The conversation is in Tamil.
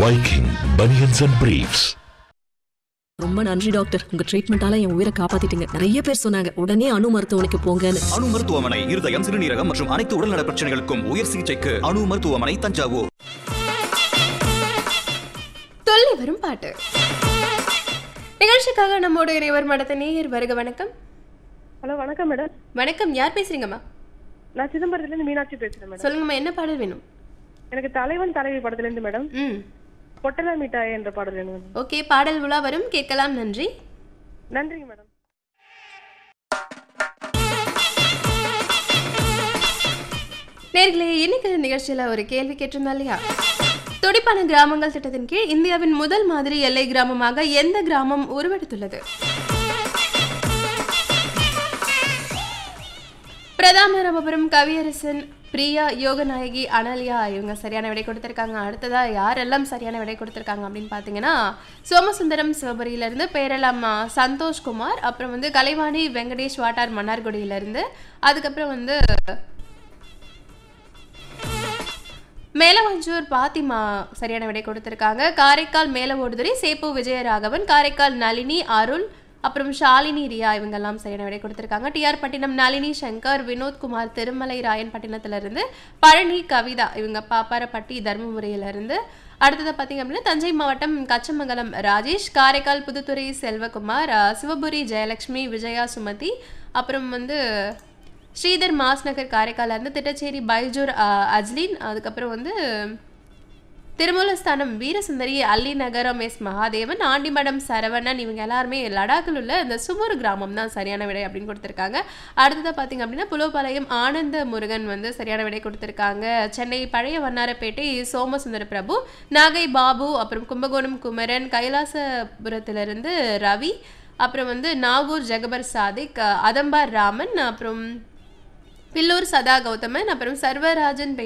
Viking Bunions and Briefs. ரொம்ப நன்றி டாக்டர் உங்க ட்ரீட்மெண்டால என் உயிரை காப்பாத்திட்டீங்க நிறைய பேர் சொன்னாங்க உடனே அணு மருத்துவமனைக்கு போங்கன்னு அணு மருத்துவமனை இருதயம் சிறுநீரகம் மற்றும் அனைத்து உடல்நல பிரச்சனைகளுக்கும் உயர் சிகிச்சைக்கு அணு மருத்துவமனை தஞ்சாவூர் தொல்லை வரும் பாட்டு நிகழ்ச்சிக்காக நம்மோட இறைவர் மடத்த நேயர் வருக வணக்கம் ஹலோ வணக்கம் மேடம் வணக்கம் யார் பேசுறீங்கம்மா நான் சிதம்பரத்துலேருந்து மீனாட்சி பேசுகிறேன் மேடம் சொல்லுங்கம்மா என்ன பாடல் வேணும் எனக்கு தலைவன் தலைவி படத்துலேருந்து மேடம் ம் பொட்டல மிட்டாய் என்ற பாடல் வேணும் மேடம் ஓகே பாடல் விழா வரும் கேட்கலாம் நன்றி நன்றிங்க மேடம் நேர்களே இன்னைக்கு நிகழ்ச்சியில் ஒரு கேள்வி கேட்டிருந்தா இல்லையா துடிப்பான கிராமங்கள் திட்டத்தின் கீழ் இந்தியாவின் முதல் மாதிரி எல்லை கிராமமாக எந்த கிராமம் உருவெடுத்துள்ளது பிரதாம ரமபுரம் கவியரசன் பிரியா யோகநாயகி அனலியா இவங்க சரியான விடை கொடுத்துருக்காங்க அடுத்ததா யாரெல்லாம் சரியான விடை கொடுத்துருக்காங்க அப்படின்னு பார்த்தீங்கன்னா சோமசுந்தரம் சிவபுரியிலேருந்து பேரலாமா சந்தோஷ்குமார் அப்புறம் வந்து கலைவாணி வெங்கடேஷ் வாட்டார் மன்னார்குடியிலேருந்து அதுக்கப்புறம் வந்து மேலவஞ்சூர் பாத்திமா சரியான விடை கொடுத்துருக்காங்க காரைக்கால் மேல ஓடுதுறை சேப்பு விஜயராகவன் காரைக்கால் நளினி அருள் அப்புறம் ஷாலினி ரியா இவங்கெல்லாம் சரியான விடை கொடுத்துருக்காங்க டிஆர் பட்டினம் நளினி சங்கர் வினோத்குமார் திருமலை ராயன்பட்டினத்திலிருந்து பழனி கவிதா இவங்க பாப்பாரப்பட்டி தருமபுரியிலிருந்து அடுத்தது பார்த்தீங்க அப்படின்னா தஞ்சை மாவட்டம் கச்சமங்கலம் ராஜேஷ் காரைக்கால் புதுத்துறை செல்வகுமார் அஹ், சிவபுரி ஜெயலட்சுமி விஜயா சுமதி அப்புறம் வந்து ஸ்ரீதர் மாஸ்நகர் காரைக்கால்ல இருந்து திட்டச்சேரி பைஜூர் அஹ், அஜ்லின் அதுக்கப்புறம் வந்து திருமூலஸ்தானம் வீரசுந்தரி அல்லி நகரம் எஸ் மகாதேவன் ஆண்டிமடம் சரவணன் இவங்க எல்லாருமே லடாக்கில் உள்ள இந்த சுமூர் கிராமம் தான் சரியான விடை அப்படின்னு கொடுத்துருக்காங்க அடுத்ததாக பார்த்தீங்க அப்படின்னா புலோபாளையம் ஆனந்த முருகன் வந்து சரியான விடை கொடுத்துருக்காங்க சென்னை பழைய வண்ணாரப்பேட்டை சோமசுந்தர பிரபு நாகை பாபு அப்புறம் கும்பகோணம் குமரன் கைலாசபுரத்திலிருந்து ரவி அப்புறம் வந்து நாகூர் ஜெகபர் சாதிக் அதம்பார் ராமன் அப்புறம் பில்லூர் சதா கௌதமன் அப்புறம் சர்வராஜன்